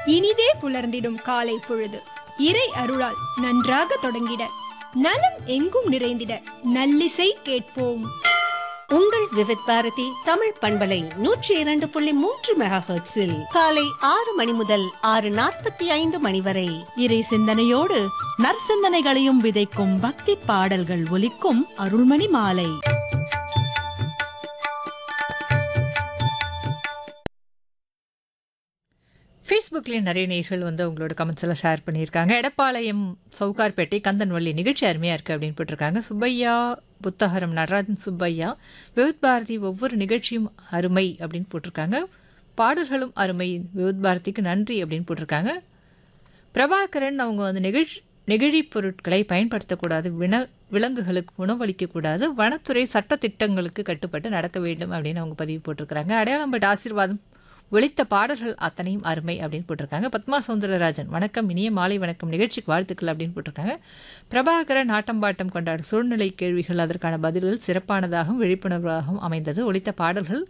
இனிதே புலர்ந்திடும் காலை பொழுது இறை அருளால் நன்றாக தொடங்கிட நலம் எங்கும் நிறைந்திட நல்லிசை கேட்போம் உங்கள் விவித் பாரதி தமிழ் பண்பலை நூற்றி இரண்டு புள்ளி மூன்று மெகா ஹெர்ட்ஸில் காலை ஆறு மணி முதல் ஆறு நாற்பத்தி ஐந்து மணி வரை இறை சிந்தனையோடு நற்சிந்தனைகளையும் விதைக்கும் பக்தி பாடல்கள் ஒலிக்கும் அருள்மணி மாலை ஃபேஸ்புக்லேயும் நிறைய நேர்கள் வந்து உங்களோட கமெண்ட்ஸ் எல்லாம் ஷேர் பண்ணியிருக்காங்க எடப்பாளையம் சவுகார்பேட்டை கந்தன்வள்ளி நிகழ்ச்சி அருமையாக இருக்குது அப்படின்னு போட்டிருக்காங்க சுப்பையா புத்தகரம் நடராஜன் சுப்பையா விவித் பாரதி ஒவ்வொரு நிகழ்ச்சியும் அருமை அப்படின்னு போட்டிருக்காங்க பாடல்களும் அருமை விவித் பாரதிக்கு நன்றி அப்படின்னு போட்டிருக்காங்க பிரபாகரன் அவங்க வந்து நெகிழ் நெகிழி பொருட்களை பயன்படுத்தக்கூடாது வின விலங்குகளுக்கு உணவளிக்கக்கூடாது வனத்துறை சட்ட திட்டங்களுக்கு கட்டுப்பட்டு நடக்க வேண்டும் அப்படின்னு அவங்க பதிவு போட்டிருக்கிறாங்க அடையாளம்பட்டு ஆசீர்வாதம் ஒழித்த பாடல்கள் அத்தனையும் அருமை அப்படின்னு போட்டிருக்காங்க பத்மா சௌந்தரராஜன் வணக்கம் இனிய மாலை வணக்கம் நிகழ்ச்சிக்கு வாழ்த்துக்கள் அப்படின்னு போட்டிருக்காங்க பிரபாகரன் ஆட்டம் பாட்டம் கொண்டாடும் சூழ்நிலை கேள்விகள் அதற்கான பதில்கள் சிறப்பானதாகவும் விழிப்புணர்வாகவும் அமைந்தது ஒழித்த பாடல்கள்